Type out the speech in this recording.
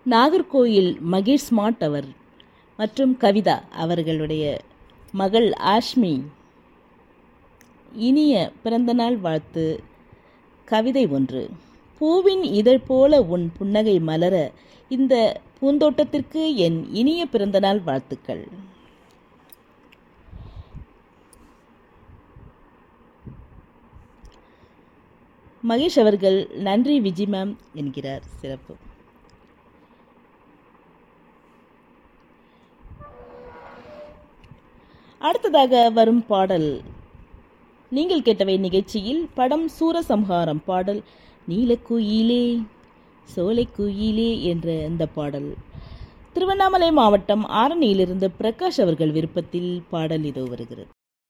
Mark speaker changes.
Speaker 1: Nagercoil Mahesh smart அவர் மற்றும் கவிதா அவர்களுடைய மகள் ஆஷ்மி இனிய பிறந்தநாள் வாழ்த்து கவிதை ஒன்று பூவின் இதழ் போல உன் புன்னகை மலர இந்த பூந்தோட்டத்திற்கு என் இனிய பிறந்தநாள் வாழ்த்துக்கள் மகேஷ் அவர்கள் நன்றி விஜி மேம் என்கிறார் சிறப்பு அடுத்ததாக வரும் பாடல் நீங்கள் கேட்டவை நிகழ்ச்சியில் படம் சூரசம்ஹாரம் பாடல் நீலக்குயிலே சோலைக்குயிலே என்ற இந்த பாடல் திருவண்ணாமலை மாவட்டம் ஆரணியிலிருந்து பிரகாஷ் அவர்கள் விருப்பத்தில் பாடல் இதோ வருகிறது